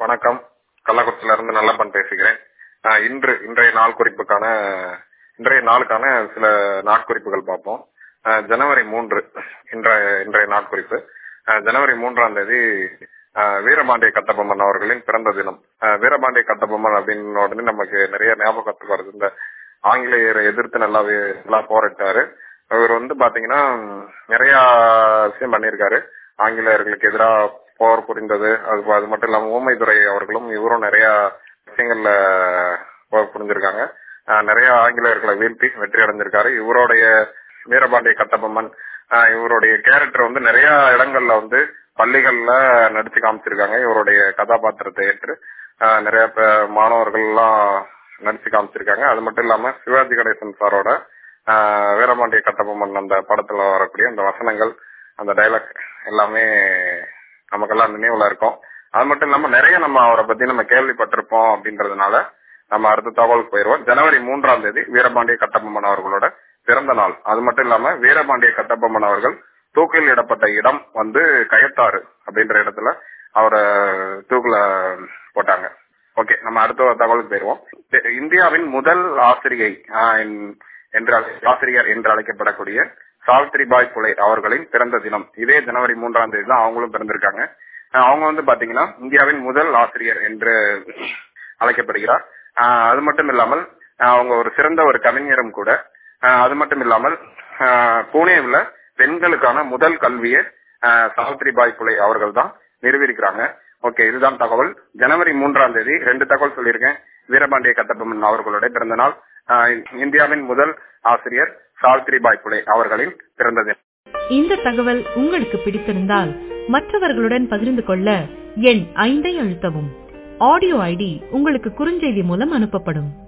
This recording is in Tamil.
வணக்கம் கள்ளக்குறிச்சியில இருந்து நல்லப்பன் பேசுகிறேன் ஆஹ் இன்று இன்றைய நாள் குறிப்புக்கான இன்றைய நாளுக்கான சில நாட்குறிப்புகள் பார்ப்போம் ஆஹ் ஜனவரி மூன்று இன்றைய இன்றைய நாட்குறிப்பு ஆஹ் ஜனவரி மூன்றாம் தேதி ஆஹ் வீரபாண்டிய கட்டபொம்மன் அவர்களின் பிறந்த தினம் ஆஹ் வீரபாண்டிய கட்டபொம்மன் அப்படின்னு உடனே நமக்கு நிறைய ஞாபகத்துக்கு வருது இந்த ஆங்கிலேயரை எதிர்த்து நல்லா வே- நல்லா போராட்டாரு அவர் வந்து பாத்தீங்கன்னா நிறைய விஷயம் பண்ணியிருக்காரு ஆங்கிலேயர்களுக்கு எதிராக போர் புரிந்தது அது அது மட்டும் இல்லாம ஊமைத்துறை அவர்களும் இவரும் நிறைய விஷயங்கள்ல போர் புரிஞ்சிருக்காங்க ஆஹ் நிறைய ஆங்கிலேயர்களை வீழ்த்தி வெற்றி அடைஞ்சிருக்காரு இவருடைய வீரபாண்டிய கட்டபொம்மன் ஆஹ் இவருடைய கேரக்டர் வந்து நிறைய இடங்கள்ல வந்து பள்ளிகள்ல நடிச்சு காமிச்சிருக்காங்க இவருடைய கதாபாத்திரத்தை ஏற்று ஆஹ் நிறைய பே- மாணவர்கள் எல்லாம் நடிச்சு காமிச்சிருக்காங்க அது மட்டும் இல்லாம சிவாஜி கணேசன் சாரோட ஆஹ் வீரபாண்டிய கட்டபொம்மன் அந்த படத்துல வரக்கூடிய அந்த வசனங்கள் அந்த டைலாக் எல்லாமே நமக்கெல்லாம் நினைவுல இருக்கும் அது மட்டும் இல்லாம நிறைய நம்ம அவரை பத்தி நம்ம கேள்விப்பட்டிருப்போம் அப்படின்றதுனால நம்ம அடுத்த தகவலுக்கு போயிருவோம் ஜனவரி மூன்றாம் தேதி வீரபாண்டிய கட்டபொம்மன் அவர்களோட பிறந்த நாள் அது மட்டும் இல்லாம வீரபாண்டிய கட்டபொம்மன் அவர்கள் தூக்கில் இடப்பட்ட இடம் வந்து கயத்தாறு அப்படின்ற இடத்துல அவரை தூக்குல போட்டாங்க ஓகே நம்ம அடுத்த தகவலுக்கு போயிருவோம் தெ- இந்தியாவின் முதல் ஆசிரியை ஆஹ், என்- என்று அழை- ஆசிரியர் என்று அழைக்கப்படக்கூடிய சாவித்ரிபாய் புலே அவர்களின் பிறந்த தினம் இதே ஜனவரி மூன்றாம் தேதி தான் அவங்களும் பிறந்திருக்காங்க ஆஹ், அவங்க வந்து பாத்தீங்கன்னா இந்தியாவின் முதல் ஆசிரியர் என்று அழைக்கப்படுகிறார் ஆஹ், அது மட்டும் இல்லாமல் ஆஹ், அவங்க ஒரு சிறந்த ஒரு கவிஞரும் கூட ஆஹ், அது மட்டும் இல்லாமல் ஆஹ், புனேவுல பெண்களுக்கான முதல் கல்வியை ஆஹ், சாவித்ரிபாய் புலே அவர்கள் தான் நிறுவியிருக்கிறாங்க ஓகே இதுதான் தகவல் ஜனவரி மூன்றாம் தேதி ரெண்டு தகவல் சொல்லியிருக்கேன் வீரபாண்டிய கட்டபொம்மன் அவர்களுடைய பிறந்த நாள் ஆஹ், இந்தியாவின் முதல் ஆசிரியர் சாவித்ரிபாய் புலே அவர்களின் பிறந்த தினம் இந்த தகவல் உங்களுக்கு பிடித்திருந்தால் மற்றவர்களுடன் பகிர்ந்து கொள்ள எண் ஐந்தை அழுத்தவும் ஆடியோ ஐடி உங்களுக்கு குறுஞ்செய்தி மூலம் அனுப்பப்படும்